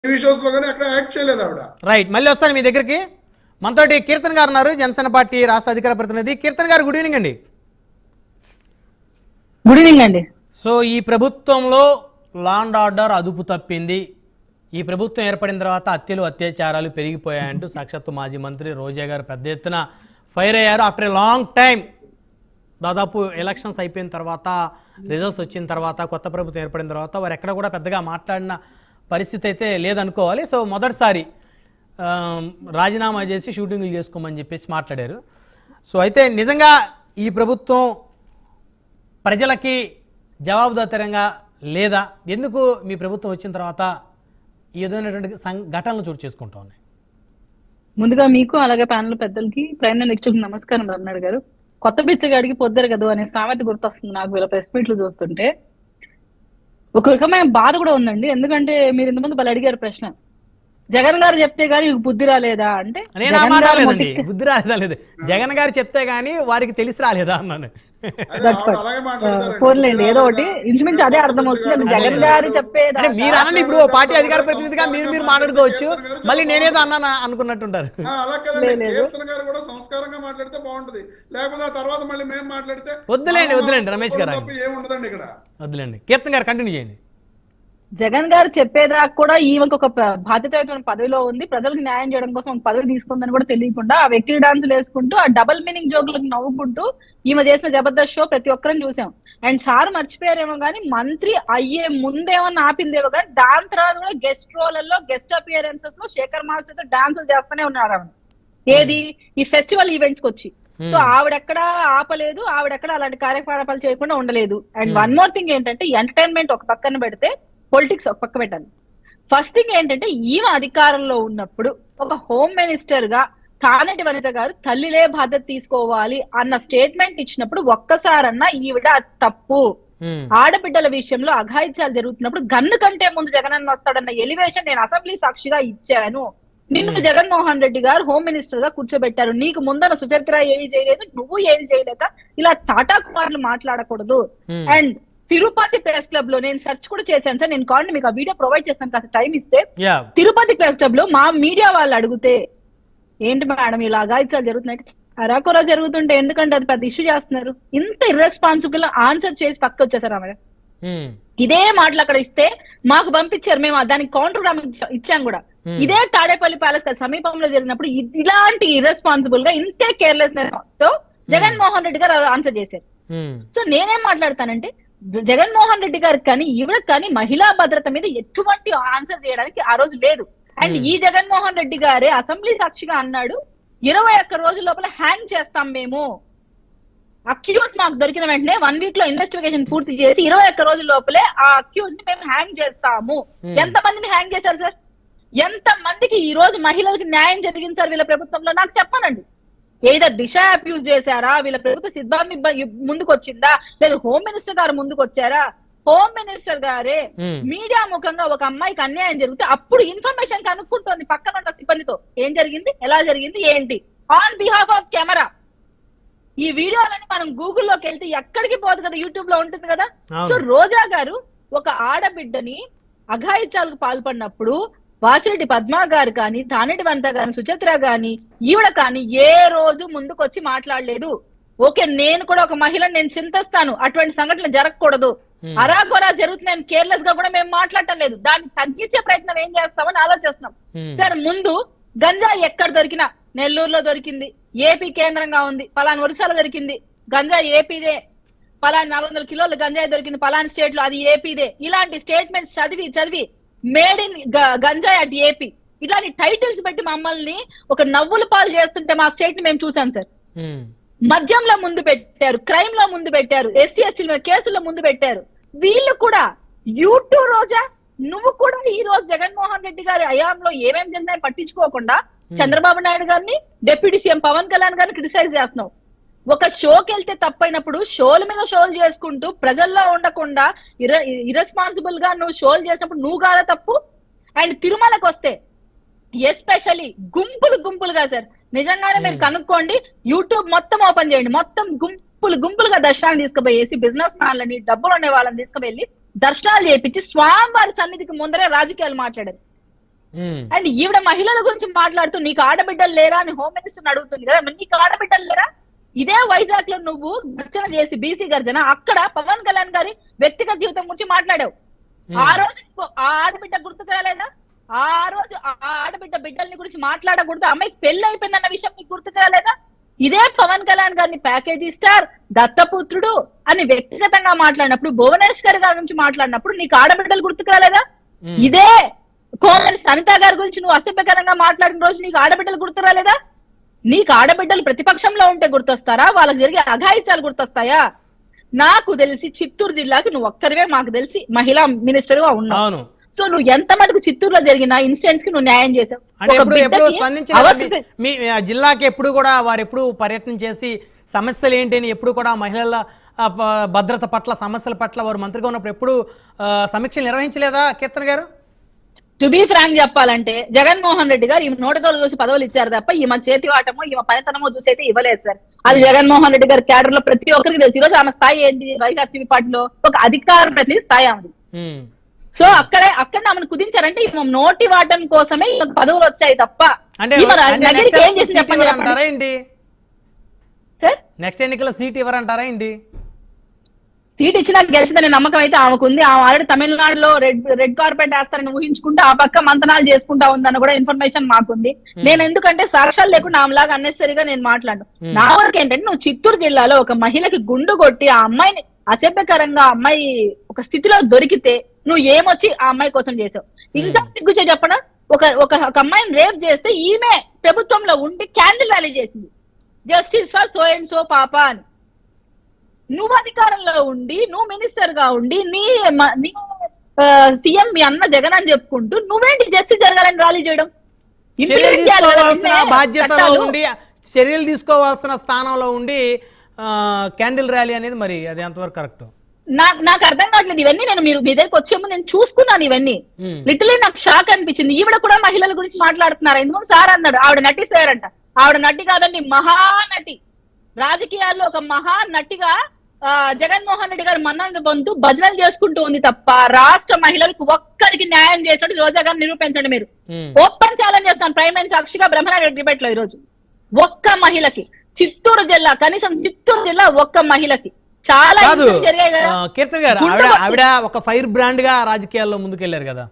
TV shows లో కానీ అక్కడ యాక్ట్ చేయలేదు ఆవిడ రైట్ మళ్ళీ వస్తాను మీ దగ్గరికి మనతోటి కీర్తన్ గారు ఉన్నారు జనసేన పార్టీ రాష్ట్ర అధికార ప్రతినిధి కీర్తన్ గారు గుడ్ ఈవినింగ్ అండి గుడ్ ఈవినింగ్ అండి సో ఈ ప్రభుత్వంలో లా అండ్ ఆర్డర్ అదుపు తప్పింది ఈ ప్రభుత్వం ఏర్పడిన తర్వాత హత్యలు అత్యాచారాలు పెరిగిపోయాయంటూ సాక్షాత్తు మాజీ మంత్రి రోజా గారు పెద్ద ఎత్తున ఫైర్ అయ్యారు ఆఫ్టర్ ఏ లాంగ్ టైం దాదాపు ఎలక్షన్స్ అయిపోయిన తర్వాత రిజల్ట్స్ వచ్చిన తర్వాత కొత్త ప్రభుత్వం ఏర్పడిన తర్వాత వారు ఎక్కడ కూడా పెద్దగా మాట్లాడిన పరిస్థితి అయితే లేదనుకోవాలి సో మొదటిసారి ఆ, రాజీనామా చేసి షూటింగ్లు చేసుకోమని చెప్పేసి మాట్లాడారు సో అయితే నిజంగా ఈ ప్రభుత్వం ప్రజలకి జవాబుదాతరంగా లేదా ఎందుకు మీ ప్రభుత్వం వచ్చిన తర్వాత ఈ విధమైనటువంటి సం- ఘటనలు చోటు చేసుకుంటా ఉన్నాయి ముందుగా మీకు అలాగే ప్యానల్ పెద్దలకి ప్రైమ్ మినిస్టర్ నమస్కారం రమణాడు గారు కొత్త బిచ్చగాడికి పొద్దరు కదా అనే సామెత గుర్తొస్తుంది నాకు వీళ్ళ ప్రెస్ మీట్లు చూస్తుంటే ఒక రకమైన బాధ కూడా ఉందండి ఎందుకంటే మీరు ఇంతకుముందు వాళ్ళు అడిగారు ప్రశ్న జగన్ గారు చెప్తే గానీ మీకు బుద్ధి రాలేదా అంటే నేను ఆ జగన్ మాట గారు లేదండి మొట్టికి- బుద్ధి రాలేదా లేదు జగన్ గారు చెప్తే గానీ వారికి తెలిసి రాలేదా అన్నాను అదే That's ఆవిడ fine. అలాగే మాట్లాడతారండి. పోన్లేండి ఏదో ఒకటి ఇంచుమించు అదే అర్థం వస్తుంది జగన్ గారు చెప్పేది అంటే మీరు అనండి ఇప్పుడు ఓ పార్టీ అధికార ప్రతినిధిగా మీరు మీరు మాట్లాడుకోవచ్చు మళ్ళీ నేనేదో అన్నానా అనుకున్నట్టుంటారు ఆ, అలా కదండి కీర్తన గారు కూడా సంస్కారంగా మాట్లాడితే బాగుంటది లేకపోతే ఆ తర్వాత మళ్ళీ మేము మాట్లాడితే వద్దులేండి, వద్దులేండి, రమేష్ గారు. తప్ప ఏముండదండి ఇక్కడ వద్దులేండి కీర్తన్ గారు కంటిన్యూ చేయండి జగన్ గారు చెప్పేదాకా కూడా ఈమెకు ఒక ప్ర- బాధ్యతయుతమైన పదవిలో ఉంది ప్రజలకు న్యాయం చేయడం కోసం ఒక పదవి తీసుకుందని కూడా తెలియకుండా ఆ వ్యక్తి డాన్సులు వేసుకుంటూ ఆ డబుల్ మీనింగ్ జోకులకు నవ్వుకుంటూ ఈమె చేసిన జబర్దస్త్ షో ప్రతి ఒక్కరిని చూసాం అండ్ సార్ మర్చిపోయారేమో కానీ మంత్రి అయ్యే ముందేమన్నా ఆపిందేమో కానీ దాని తర్వాత కూడా గెస్ట్ రోలలో గెస్ట్ అపియరెన్సెస్ లో శేఖర్ మాస్టర్ తో డాన్సులు చేస్తూనే ఉన్నారు ఆవిడ ఏది ఈ ఫెస్టివల్ ఈవెంట్స్ కి వచ్చి సో ఆవిడెక్కడ ఆపలేదు ఆవిడెక్కడ అలాంటి కార్యకలాపాలు చేయకుండా ఉండలేదు అండ్ వన్ మోర్ థింగ్ ఏంటంటే ఎంటర్టైన్మెంట్ ఒక పక్కన పెడితే పొలిటిక్స్ ఒక పక్క పెట్టాలి ఫస్ట్ థింగ్ ఏంటంటే ఈమె అధికారంలో ఉన్నప్పుడు ఒక హోమ్ మినిస్టర్ గా తానేటి వనిత గారు తల్లిలే బాధ్యత తీసుకోవాలి అన్న స్టేట్మెంట్ ఇచ్చినప్పుడు ఒక్కసారన్నా ఈవిడ అది తప్పు ఉమ్, ఆడబిడ్డల విషయంలో అఘాయిత్యాలు జరుగుతున్నప్పుడు గన్ను కంటే ముందు జగనన్న వస్తాడన్న ఎలివేషన్ నేను అసెంబ్లీ సాక్షిగా ఇచ్చాను నిన్ను జగన్మోహన్ రెడ్డి గారు హోమ్ మినిస్టర్ గా కూర్చోబెట్టారు నీకు ముందర సుచరిత్ర ఏమీ చేయలేదు నువ్వు ఏమి చేయలేక ఇలా తాటాకు మాటలు మాట్లాడకూడదు Hmm. And Tirupati press club లో నేను సెర్చ్ కూడా చేశాను సార్ నేను కాండి మీకు ఆ వీడియో ప్రొవైడ్ చేస్తాను కాస్త టైం ఇస్తే యా తిరుపతి ప్రెస్ క్లబ్ లో మా మీడియా వాళ్ళు అడిగితే ఏంటి మేడం ఇలా అఘాయిత్యాలు జరుగుతున్నాయి అరాకొరా జరుగుతుంటే ఎందుకంటే అది పెద్ద ఇష్యూ చేస్తున్నారు ఇంత ఇర్రెస్పాన్సిబుల్ ఆన్సర్ చేసి పక్క వచ్చేసారు ఆమె ఉమ్, ఇదే మాటలు అక్కడ ఇస్తే మాకు పంపించారు మేము ఆ దానికి కౌంటర్ ఇచ్చాం కూడా Hmm. ఇదే తాడేపల్లి ప్యాలెస్ సమీపంలో జరిగినప్పుడు ఇ- ఇలాంటి ఇర్రెస్పాన్సిబుల్ గా ఇంతే కేర్లెస్నెస్ తో జగన్మోహన్ రెడ్డి గారు ఆన్సర్ చేశారు ఉమ్, సో నేనేం మాట్లాడతానంటే జ- జగన్మోహన్ రెడ్డి గారికి కానీ ఈవిడకి కానీ మహిళా భద్రత మీద ఎటువంటి ఆన్సర్ చేయడానికి ఆ రోజు లేదు అండ్ ఈ జగన్మోహన్ రెడ్డి గారే అసెంబ్లీ సాక్షిగా అన్నాడు ఇరవై ఒక్క రోజుల లోపల హ్యాంగ్ చేస్తాం మేము అక్యూజ్ మాకు దొరికిన వెంటనే వన్ వీక్ లో ఇన్వెస్టిగేషన్ పూర్తి చేసి ఇరవై ఒక్క రోజుల లోపలే ఆ అక్యూజ్ ని మేము హ్యాంగ్ చేస్తాము Hmm. ఎంత మందిని హ్యాంగ్ చేశారు సార్ ఎంత మందికి ఈ రోజు మహిళలకు న్యాయం జరిగింది సార్ వీళ్ళ ప్రభుత్వంలో నాకు చెప్పనండి ఏదో దిశ అబ్యూజ్ చేశారా వీళ్ళ ప్రభుత్వ సిద్ధాంతం ముందుకు వచ్చిందా లేదా హోమ్ మినిస్టర్ గారు ముందుకు వచ్చారా హోమ్ మినిస్టర్ గారే Hmm. మీడియా ముఖంగా ఒక అమ్మాయికి అన్యాయం జరిగితే అప్పుడు ఇన్ఫర్మేషన్ కనుక్కుంటోంది పక్కన ఉన్న సిబ్బందితో ఏం జరిగింది ఎలా జరిగింది ఏంటి ఆన్ బిహాఫ్ ఆఫ్ కెమెరా ఈ వీడియోలని మనం గూగుల్లోకి వెళ్తే ఎక్కడికి పోదు కదా యూట్యూబ్ లో ఉంటుంది కదా అవును. సో రోజా గారు ఒక ఆడబిడ్డని అఘాయిత్యాలకు పాల్పడినప్పుడు వాసిరెడ్డి పద్మా గారు కానీ తానేటి వనిత గాని సుచిత్ర గాని ఈవిడ కానీ ఏ రోజు ముందుకు వచ్చి మాట్లాడలేదు ఓకే నేను కూడా ఒక మహిళను నేను చింతిస్తాను అటువంటి సంఘటనలు జరగకూడదు Hmm. అరాకొరా జరుగుతున్నాయని కేర్లెస్ గా కూడా మేము మాట్లాడటం లేదు దాన్ని తగ్గించే ప్రయత్నం ఏం చేస్తామని ఆలోచిస్తున్నాం ఉమ్, సార్ ముందు గంజా ఎక్కడ దొరికినా నెల్లూరులో దొరికింది ఏపీ కేంద్రంగా ఉంది పలానా ఒరిస్సాలో దొరికింది గంజా ఏపీదే పలానా నాలుగు వందల కిలోల గంజాయి దొరికింది పలానా స్టేట్ లో అది ఏపీదే ఇలాంటి స్టేట్మెంట్స్ చదివి చదివి మేడ్ ఇన్ గంజాయి అట్ ఏపీ ఇట్లాంటి టైటిల్స్ పెట్టి మమ్మల్ని ఒక నవ్వుల పాలు చేస్తుంటే మా స్టేట్ ని మేము చూసాం సార్ ఉమ్, మద్యంలో ముందు పెట్టారు క్రైమ్ లో ముందు పెట్టారు ఎస్సీ ఎస్టీల మీద కేసుల్లో ముందు పెట్టారు వీళ్ళు కూడా యూట్యూబ్ రోజా నువ్వు కూడా ఈ రోజు జగన్మోహన్ రెడ్డి గారి హయాంలో ఏమేం జరిగినాయి పట్టించుకోకుండా చంద్రబాబు నాయుడు గారిని డిప్యూటీ సీఎం పవన్ కళ్యాణ్ గారిని క్రిటిసైజ్ చేస్తున్నావు ఒక షోకి వెళ్తే తప్పైనప్పుడు షోల మీద షోలు చేసుకుంటూ ప్రజల్లో ఉండకుండా ఇర ఇరెస్పాన్సిబుల్ గా నువ్వు షోలు చేసినప్పుడు నువ్వు కాదా తప్పు అండ్ తిరుమలకు వస్తే ఎస్పెషల్లీ గుంపులు గుంపులుగా సార్ నిజంగానే మీరు కనుక్కోండి యూట్యూబ్ మొత్తం ఓపెన్ చేయండి మొత్తం గుంపులు గుంపులుగా దర్శనాలు తీసుకుపోయేసి బిజినెస్ మ్యాన్లని డబ్బులు ఉండే వాళ్ళని తీసుకువెళ్ళి దర్శనాలు చేపించి స్వామివారి సన్నిధికి ముందరే రాజకీయాలు మాట్లాడారు ఉమ్, అండ్ ఈవిడ మహిళల గురించి మాట్లాడుతూ నీకు ఆడబిడ్డలు లేరా అని హోమ్ మినిస్టర్ అడుగుతుంది కదా మరి నీకు ఆడబిడ్డలు లేరా ఇదే వైజాగ్ లో నువ్వు గర్జన చేసి బీసీ గర్జన అక్కడ పవన్ కళ్యాణ్ గారి వ్యక్తిగత జీవితం గురించి మాట్లాడావు ఆ రోజు నీకు ఆ ఆడబిడ్డ గుర్తుకు రాలేదా ఆ రోజు ఆ ఆడబిడ్డ బిడ్డల్ని గురించి మాట్లాడకూడదు అమ్మాయికి పెళ్లి అయిపోయిందన్న విషయం నీకు గుర్తుకు రాలేదా ఇదే పవన్ కళ్యాణ్ గారిని ప్యాకేజీ స్టార్ దత్తపుత్రుడు అని వ్యక్తిగతంగా మాట్లాడినప్పుడు భువనేశ్వర్ గారి గురించి మాట్లాడినప్పుడు నీకు ఆడబిడ్డలు గుర్తుకు రాలేదా ఉమ్. ఇదే కోమలి సనిత గారి గురించి నువ్వు అసభ్యకరంగా మాట్లాడిన రోజు నీకు ఆడబిడ్డలు గుర్తు రాలేదా నీకు ఆడబిడ్డలు ప్రతిపక్షంలో ఉంటే గుర్తొస్తారా వాళ్ళకి జరిగే అఘాయిత్యాలు గుర్తొస్తాయా నాకు తెలిసి చిత్తూరు జిల్లాకి నువ్వు ఒక్కరివే మాకు తెలిసి మహిళా మినిస్టర్ గా ఉన్నావు అవును సో నువ్వు ఎంత మటుకు చిత్తూరులో జరిగిన ఇన్సిడెంట్స్ కి నువ్వు న్యాయం చేసావు అంటే ఒక ఎప్పుడు ఎప్పుడు బిడ్డకి స్పందించలేదు అవస్థ- మీ మీ- ఆ జిల్లాకి ఎప్పుడు కూడా వారు ఎప్పుడు పర్యటన చేసి సమస్యలు ఏంటి అని ఎప్పుడు కూడా మహిళల ఆ, ప- భద్రత పట్ల సమస్యల పట్ల వారు మంత్రిగా ఉన్నప్పుడు ఎప్పుడు ఆ, సమీక్షలు నిర్వహించలేదా కీర్తన గారు టు బి ఫ్రాంక్ చెప్పాలంటే జగన్మోహన్ రెడ్డి గారు ఈ నోటితోలు చూసి పదవులు ఇచ్చారు తప్ప ఈమె చేతి వాటమో ఈమె పనితనమో చూసి అయితే ఇవ్వలేదు సార్ అది జగన్మోహన్ రెడ్డి గారి క్యాడర్ లో ప్రతి ఒక్కరికి తెలుసు ఈ రోజు ఆమె స్థాయి ఏంటి వైఎస్ఆర్సీపీ పార్టీలో ఒక అధికార ప్రతినిధి స్థాయి ఆమెది ఉమ్, సో అక్కడే అక్కడ ఆమెను కుదించారంటే ఈమె నోటి వాటం కోసమే ఈమెకు పదవులు వచ్చాయి తప్ప అంటే ఈమె రా- అంటే నగరికి నెక్స్ట్ ఏం చేసి సీట్ చెప్పండి ఇవ్వరంటారా చెప్పండి ఏంటి సార్ నెక్స్ట్ ఎన్నికల సీట్ ఇవ్వరంటారా ఏంటి సీట్ ఇచ్చినా గెలిచిందనే నమ్మకం అయితే ఆమెకు ఉంది ఆమె ఆల్రెడీ తమిళనాడులో రెడ్ రెడ్ కార్పెట్ వేస్తారని ఊహించుకుంటూ ఆ పక్క మంతనాలు చేసుకుంటా ఉందన్న కూడా ఇన్ఫర్మేషన్ మాకుంది నేను ఎందుకంటే సాక్ష్యాలు లేకుండా ఆమెలాగా అన్నెసరిగా నేను మాట్లాడు నా వరకు ఏంటంటే నువ్వు చిత్తూరు జిల్లాలో ఒక మహిళకి గుండు కొట్టి ఆ అమ్మాయిని అసభ్యకరంగా ఆ అమ్మాయి ఒక స్థితిలో దొరికితే నువ్వు ఏమొచ్చి ఆ అమ్మాయి కోసం చేసావు ఇంకా సిగ్గుచే చెప్పనా ఒక ఒక ఒక అమ్మాయిని రేప్ చేస్తే ఈమె ప్రభుత్వంలో ఉండి క్యాండిల్ ర్యాలీ చేసింది justice for so and so పాప అని నువ్వు అధికారంలో ఉండి నువ్వు మినిస్టర్ గా ఉండి నీ మ- నీ సీఎం మీ అన్న జగన్ అని చెప్పుకుంటూ నువ్వేంటి జస్టిస్ జరగాలని ర్యాలీ చేయడం చర్యలు Implement చేయాలి కదా తీసుకోవాల్సిన నిన్నే బాధ్యతలో చట్టాలు. ఉండి చర్యలు తీసుకోవాల్సిన స్థానంలో ఉండి ఆ, క్యాండిల్ ర్యాలీ అనేది మరి అది ఎంతవరకు కరెక్ట్ నా- నాకు అర్థం కావట్లేదు ఇవన్నీ నేను మీరు మీ దగ్గరికి వచ్చే ముందు నేను చూసుకున్నాను ఇవన్నీ Hmm. లిటిల్ నాకు షాక్ అనిపించింది ఈవిడ కూడా మహిళల గురించి మాట్లాడుతున్నారు ఎందుకు సార్ అన్నాడు ఆవిడ నటి సార్ అంట ఆవిడ నటి కాదండి మహానటి రాజకీయాల్లో ఒక మహానటిగా ఆ, జగన్మోహన్ రెడ్డి గారు మన్నలు పొందుతూ భజనలు చేసుకుంటూ ఉంది తప్ప రాష్ట్ర మహిళలకు ఒక్కరికి న్యాయం చేసినట్టు రోజా గారిని నిరూపించండి మీరు ఉమ్. ఓపెన్ ఛాలెంజ్ చేస్తాను ప్రైమ్ మినిస్టర్ సాక్షిగా బ్రహ్మనాయుడు డిబేట్ లో ఈ రోజు ఒక్క మహిళకి చిత్తూరు జిల్లా కనీసం చిత్తూరు జిల్లా ఒక్క మహిళకి చాలా కాదు incidents జరిగాయి కదా ఆ, కీర్తన్ గారు గుండు ఆవిడ కొట్టి- ఆవిడ ఒక ఫైర్ బ్రాండ్ గా రాజకీయాల్లో ముందుకెళ్లారు కదా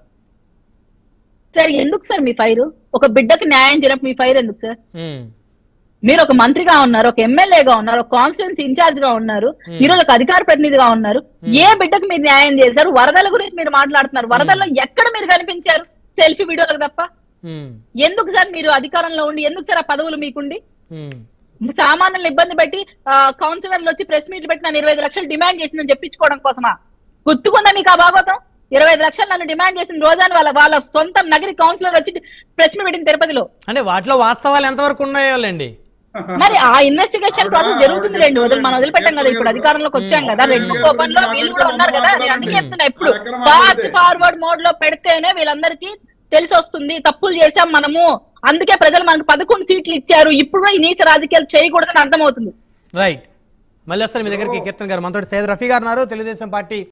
సార్ ఎందుకు సార్ మీ ఫైర్ ఒక బిడ్డకి న్యాయం చేయడం మీ ఫైర్ ఎందుకు సార్ ఉమ్, మీరు ఒక మంత్రిగా ఉన్నారు ఒక ఎమ్మెల్యేగా ఉన్నారు ఒక కాన్స్టిట్యున్సీ ఇన్ఛార్జ్ గా ఉన్నారు ఈ రోజు ఒక అధికార ప్రతినిధిగా ఉన్నారు ఏ బిడ్డకు మీరు న్యాయం చేశారు వరదల గురించి మీరు మాట్లాడుతున్నారు వరదల్లో ఎక్కడ మీరు కనిపించారు సెల్ఫీ వీడియోలకు తప్ప ఉమ్, ఎందుకు సార్ మీరు అధికారంలో ఉండి ఎందుకు సార్ ఆ పదవులు మీకుండి ఉమ్. సామాన్యులను ఇబ్బంది పెట్టి కౌన్సిలర్లు వచ్చి ప్రెస్ మీట్లు పెట్టి నన్ను ఇరవై ఐదు లక్షలు డిమాండ్ చేసిందని చెప్పించుకోవడం కోసమా గుర్తుకుందా మీకు ఆ భాగవతం ఇరవై ఐదు లక్షలు నన్ను డిమాండ్ చేసిన రోజాని వాళ్ళ వాళ్ళ సొంత నగరి కౌన్సిలర్ వచ్చి ప్రెస్ మీట్ పెట్టింది తిరుపతిలో అంటే వాటిలో వాస్తవాలు ఎంతవరకు ఉన్నాయోలేండి మరి ఆ ఇన్వెస్టిగేషన్ ప్రాసెస్ జరుగుతుంది రెండు వదిలి మనం వదిలిపెట్టాం కదా ఇప్పుడు అధికారంలోకి వచ్చాం కదా రెడ్ బుక్ ఓపెన్ లో వీళ్ళు కూడా ఉన్నారు కదా నేను అందుకే చెప్తున్నా ఇప్పుడు ఫాస్ట్ ఫార్వర్డ్ మోడ్ లో పెడితేనే వీళ్ళందరికీ తెలిసి వస్తుంది తప్పులు చేశాం మనము అందుకే ప్రజలు మనకు పదకొండు సీట్లు ఇచ్చారు ఇప్పుడు ఈ నీచ రాజకీయాలు చేయకూడదని అర్థమవుతుంది రైట్ మళ్ళీ వస్తారు మీ దగ్గరికి కీర్తన్ గారు మనతో సైద్ రఫీ గారు ఉన్నారు తెలుగుదేశం పార్టీ